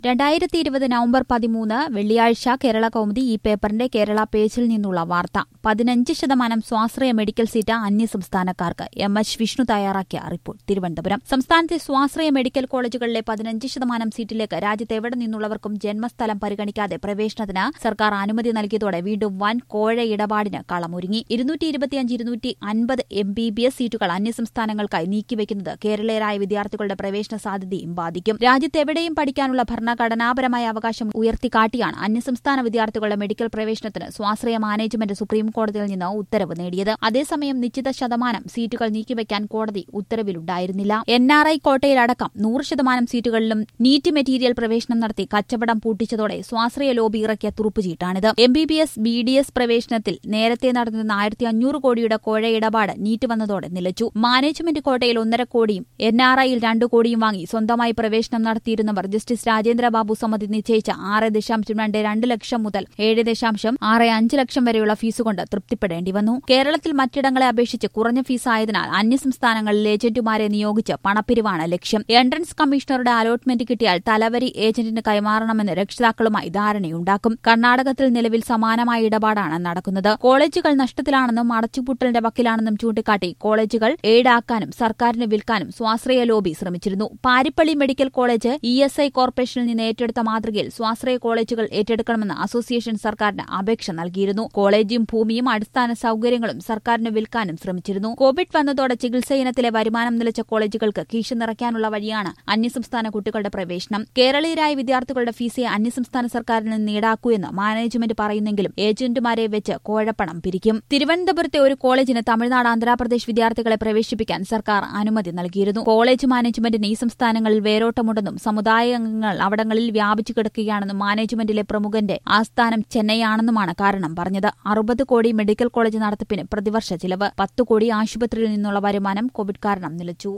രണ്ടായിരത്തി ഇരുപത് നവംബർ പതിമൂന്ന് വെള്ളിയാഴ്ച കേരള കൗമുദി ഈ പേപ്പറിന്റെ കേരള പേജിൽ നിന്നുള്ള വാർത്ത പതിനഞ്ച് ശതമാനം സ്വാശ്രയ മെഡിക്കൽ സീറ്റ് അന്യസംസ്ഥാനക്കാർക്ക് എം എച്ച് വിഷ്ണു തയ്യാറാക്കിയ റിപ്പോർട്ട് തിരുവനന്തപുരം സംസ്ഥാനത്തെ സ്വാശ്രയ മെഡിക്കൽ കോളേജുകളിലെ പതിനഞ്ച് ശതമാനം സീറ്റിലേക്ക് രാജ്യത്ത് എവിടെ നിന്നുള്ളവർക്കും ജന്മസ്ഥലം പരിഗണിക്കാതെ പ്രവേശനത്തിന് സർക്കാർ അനുമതി നൽകിയതോടെ വീണ്ടും വൻ കോഴ ഇടപാടിന് കളമൊരുങ്ങി ഇരുന്നൂറ്റി ഇരുപത്തിയഞ്ച് ഇരുന്നൂറ്റി അൻപത് എം ബി ബി എസ് സീറ്റുകൾ അന്യസംസ്ഥാനങ്ങൾക്കായി നീക്കിവെക്കുന്നത് കേരളീയരായ വിദ്യാർത്ഥികളുടെ പ്രവേശന സാധ്യതയും ബാധിക്കും രാജ്യത്തെവിടെയും പഠിക്കാനുള്ള ഭരണഘടനാപരമായ അവകാശം ഉയർത്തിക്കാട്ടിയാണ് അന്യസംസ്ഥാന വിദ്യാർത്ഥികളുടെ മെഡിക്കൽ പ്രവേശനത്തിന് സ്വാശ്രയ മാനേജ്മെന്റ് സുപ്രീം കോടതിയിൽ നിന്ന് ഉത്തരവ് നേടിയത് അതേസമയം നിശ്ചിത ശതമാനം സീറ്റുകൾ നീക്കിവെക്കാൻ കോടതി ഉത്തരവിലുണ്ടായിരുന്നില്ല എൻ ആർ ഐ കോട്ടയിലടക്കം നൂറ് ശതമാനം സീറ്റുകളിലും നീറ്റ് മെറ്റീരിയൽ പ്രവേശനം നടത്തി കച്ചവടം പൂട്ടിച്ചതോടെ സ്വാശ്രയ ലോബി ഇറക്കിയ തുറുപ്പുചീട്ടാണിത് M B B S B D S പ്രവേശനത്തിൽ നേരത്തെ നടന്നിരുന്ന ആയിരത്തി അഞ്ഞൂറ് കോടിയുടെ കോഴ ഇടപാട് നീറ്റ് വന്നതോടെ നിലച്ചു മാനേജ്മെന്റ് കോട്ടയിൽ ഒന്നര കോടിയും എൻ ആർ ഐയിൽ രണ്ടു കോടിയും വാങ്ങി സ്വന്തമായി പ്രവേശനം നടത്തിയിരുന്നവർ ജസ്റ്റിസ് രാജേന്ദ്രബാബു സമിതി നിശ്ചയിച്ച ആറ് ദശാംശം രണ്ട് രണ്ട് ലക്ഷം മുതൽ ഏഴ് ദശാംശം ആറ് അഞ്ച് ലക്ഷം വരെയുള്ള ഫീസ് കൊണ്ട് തൃപ്തിപ്പെടേണ്ടി വന്നു കേരളത്തിൽ മറ്റിടങ്ങളെ അപേക്ഷിച്ച് കുറഞ്ഞ ഫീസായതിനാൽ അന്യസംസ്ഥാനങ്ങളിൽ ഏജന്റുമാരെ നിയോഗിച്ച് പണപ്പിരിവാണ് ലക്ഷ്യം എൻട്രൻസ് കമ്മീഷണറുടെ അലോട്ട്മെന്റ് കിട്ടിയാൽ തലവരി ഏജന്റിന് കൈമാറണമെന്ന് രക്ഷിതാക്കളുമായി ധാരണയുണ്ടാക്കും കർണാടകത്തിൽ നിലവിൽ സമാനമായ ഇടപാടാണ് നടക്കുന്നത് കോളേജുകൾ നഷ്ടത്തിലാണെന്നും അടച്ചുപൂട്ടലിന്റെ വക്കിലാണെന്നും ചൂണ്ടിക്കാട്ടി കോളേജുകൾ എയ്ഡാക്കാനും സർക്കാരിന് വിൽക്കാനും സ്വാശ്രയ ലോബി ശ്രമിച്ചിരുന്നു Parippally medical college E S I കോർപ്പറേഷനിൽ നിന്ന് ഏറ്റെടുത്ത മാതൃകയിൽ സ്വാശ്രയ കോളേജുകൾ ഏറ്റെടുക്കണമെന്ന് അസോസിയേഷൻ സർക്കാരിന് അപേക്ഷ നൽകിയിരുന്നു കോളേജും ഭൂമിയും അടിസ്ഥാന സൌകര്യങ്ങളും സർക്കാരിന് വിൽക്കാനും ശ്രമിച്ചിരുന്നു കോവിഡ് വന്നതോടെ ചികിത്സ ഇനത്തിലെ വരുമാനം നിലച്ച കോളേജുകൾക്ക് കീശ നിറയ്ക്കാനുള്ള വഴിയാണ് അന്യസംസ്ഥാന കുട്ടികളുടെ പ്രവേശനം കേരളീയരായ വിദ്യാർത്ഥികളുടെ ഫീസെ അന്യസംസ്ഥാന സർക്കാരിൽ നിന്ന് ഈടാക്കൂ എന്ന് മാനേജ്മെന്റ് പറയുന്നെങ്കിലും ഏജന്റുമാരെ വെച്ച് കോഴപ്പണം പിരിക്കും തിരുവനന്തപുരത്തെ ഒരു കോളേജിന് തമിഴ്നാട് ആന്ധ്രാപ്രദേശ് വിദ്യാർത്ഥികളെ പ്രവേശിപ്പിക്കാൻ സർക്കാർ അനുമതി നൽകിയിരുന്നു കോളേജ് മാനേജ്മെന്റിന് ഈ സംസ്ഥാനങ്ങളിൽ വേരോട്ടമുണ്ടെന്നും സമുദായാംഗങ്ങൾ അവിടങ്ങളിൽ വ്യാപിച്ചു കിടക്കുകയാണെന്നും മാനേജ്മെന്റിലെ പ്രമുഖന്റെ ആസ്ഥാനം ചെന്നൈയാണെന്നുമാണ് കാരണം പറഞ്ഞത് അറുപത് കോടി മെഡിക്കൽ കോളേജ് നടത്തിപ്പിന് പ്രതിവർഷ ചിലവ് പത്ത് കോടി ആശുപത്രിയിൽ നിന്നുള്ള വരുമാനം കോവിഡ് കാരണം നിലച്ചു